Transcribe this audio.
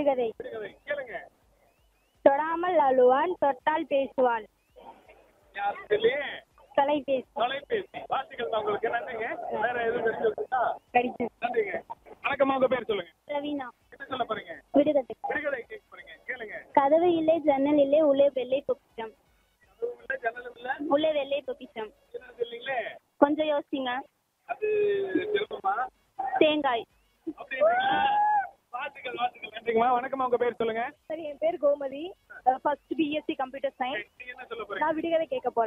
விடுகதை விடுகதை கேளுங்க தொடாமல் அழுவான் தொட்டால் பேசுவான் யார் தெரியலையே தொலைபேசி தொலைபேசி வாசிகள் தான் உங்களுக்கு நன்றிங்க வேற எதுவும் தெரிஞ்சு வச்சுட்டா கடிச்சு நன்றிங்க வணக்கம்மா உங்க பேர் சொல்லுங்க ரவீனா என்ன சொல்ல போறீங்க விடுகதை விடுகதை கேட்க போறீங்க கேளுங்க கதவு இல்லை ஜன்னல் இல்லை உள்ளே வெள்ளை பொக்கிஷம் அதுவும் இல்ல ஜன்னலும் இல்ல உள்ளே வெள்ளை பொக்கிஷம் என்னது இல்லைங்களே கொஞ்சம் யோசிங்க அது செல்வமா தேங்காய் அப்படிங்களா வாசிகள் வாசிகள் நன்றிங்கம்மா வணக்கம்மா உங்க பேர் சொல்லுங்க சரி என் பேர் Gomathi first BSc computer science நீங்க என்ன சொல்ல போறீங்க நான் விடுகதை கேட்க போறேன்